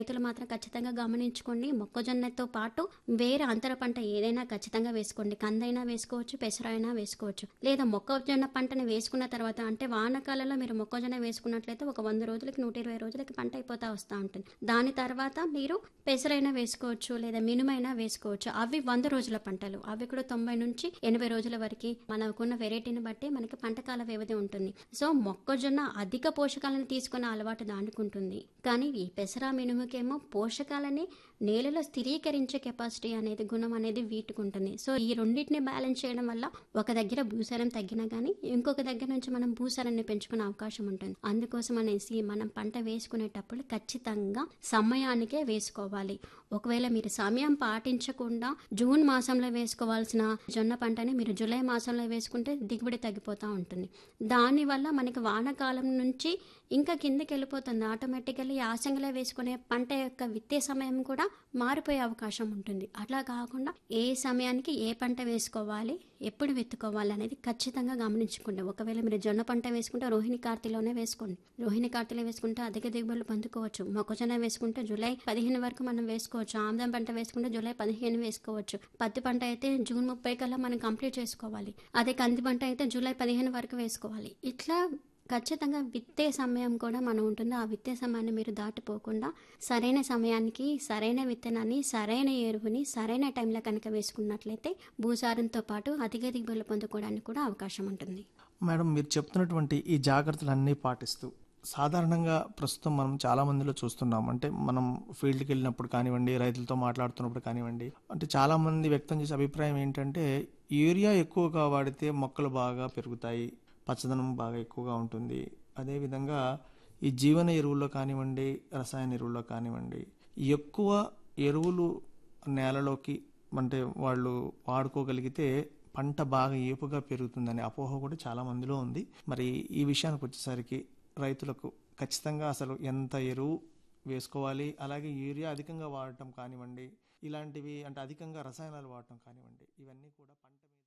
రైతులు మాత్రం ఖచ్చితంగా గమనించుకోండి మొక్కజొన్నతో పాటు వేరే అంతర పంట ఏదైనా ఖచ్చితంగా వేసుకోండి కందైనా వేసుకోవచ్చు పెసరైనా వేసుకోవచ్చు లేదా మొక్కజొన్న పంటని వేసుకున్న తర్వాత అంటే వానాకాలంలో మీరు మొక్కజొన్న వేసుకున్నట్లయితే ఒక వంద రోజులకి నూట ఇరవై రోజులకి పంట అయిపోతా వస్తూ ఉంటుంది దాని తర్వాత మీరు పెసరైనా వేసుకోవచ్చు లేదా మినుమైనా వేసుకోవచ్చు అవి వంద రోజుల పంటలు అవి కూడా తొంభై నుంచి ఎనభై రోజుల వరకు మనకున్న వెరైటీని బట్టి మనకి పంటకాల వ్యవధి ఉంటుంది సో మొక్కజొన్న అధిక పోషకాలను తీసుకునే అలవాటు దాటుకుంటుంది కానీ ఈ పెసర మినుముకేమో పోషకాలని నేలలో స్థిరీకరించే కెపాసిటీ అనేది గుణం అనేది వీటుకుంటుంది సో ఈ రెండింటిని బ్యాలెన్స్ చేయడం వల్ల ఒక దగ్గర భూసారం తగ్గినా కానీ ఇంకొక దగ్గర నుంచి మనం భూసారాన్ని పెంచుకునే అవకాశం ఉంటుంది అందుకోసం అనేసి మనం పంట వేసుకునేటప్పుడు ఖచ్చితంగా సమయానికే వేసుకోవాలి ఒకవేళ మీరు సమయం పాటించకుండా జూన్ మాసంలో వేసుకోవాల్సిన జొన్న పంటని మీరు జూలై మాసంలో వేసుకుంటే దిగుబడి తగ్గిపోతూ ఉంటుంది దానివల్ల మనకి వానాకాలం నుంచి ఇంకా కిందకి వెళ్ళిపోతుంది ఆటోమేటికల్లీ యాసంగిలో వేసుకునే పంట యొక్క విత్తే సమయం కూడా మారిపోయే అవకాశం ఉంటుంది అట్లా కాకుండా ఏ సమయానికి ఏ పంట వేసుకోవాలి ఎప్పుడు విత్తుకోవాలి అనేది ఖచ్చితంగా గమనించుకోండి ఒకవేళ మీరు జొన్న పంట వేసుకుంటే రోహిణి కార్తీలోనే వేసుకోండి రోహిణి కార్తీలో వేసుకుంటే అధిక దిగుబడులు పొందుకోవచ్చు మొక్కజొన్న వేసుకుంటే జూలై పదిహేను వరకు మనం వేసుకోవచ్చు ఆముదం పంట వేసుకుంటే జూలై పదిహేను వేసుకోవచ్చు పత్తి పంట అయితే జూన్ ముప్పై కల్లా మనం కంప్లీట్ చేసుకోవాలి అదే కంది పంట అయితే జూలై పదిహేను వరకు వేసుకోవాలి ఇట్లా ఖచ్చితంగా విత్తే సమయం కూడా మనం ఉంటుంది ఆ విత్తే సమయాన్ని మీరు దాటిపోకుండా సరైన సమయానికి సరైన విత్తనాన్ని సరైన ఎరువుని సరైన టైంలో కనుక వేసుకున్నట్లయితే భూసారంతో పాటు అధిక దిగుబడులు పొందుకోవడానికి కూడా అవకాశం ఉంటుంది మేడం మీరు చెప్తున్నటువంటి ఈ జాగ్రత్తలన్నీ పాటిస్తూ సాధారణంగా ప్రస్తుతం మనం చాలా మందిలో చూస్తున్నాం అంటే మనం ఫీల్డ్కి వెళ్ళినప్పుడు కానివ్వండి రైతులతో మాట్లాడుతున్నప్పుడు కానివ్వండి అంటే చాలా మంది వ్యక్తం చేసే అభిప్రాయం ఏంటంటే యూరియా ఎక్కువగా వాడితే మొక్కలు బాగా పెరుగుతాయి పచ్చదనం బాగా ఎక్కువగా ఉంటుంది అదేవిధంగా ఈ జీవన ఎరువుల్లో కానివ్వండి రసాయన ఎరువుల్లో కానివ్వండి ఎక్కువ ఎరువులు నేలలోకి అంటే వాళ్ళు వాడుకోగలిగితే పంట బాగా ఏపుగా పెరుగుతుందనే అపోహ కూడా చాలా మందిలో ఉంది మరి ఈ విషయానికి వచ్చేసరికి రైతులకు ఖచ్చితంగా అసలు ఎంత ఎరువు వేసుకోవాలి అలాగే యూరియా అధికంగా వాడటం కానివ్వండి ఇలాంటివి అంటే అధికంగా రసాయనాలు వాడటం కానివ్వండి ఇవన్నీ కూడా పంట మీద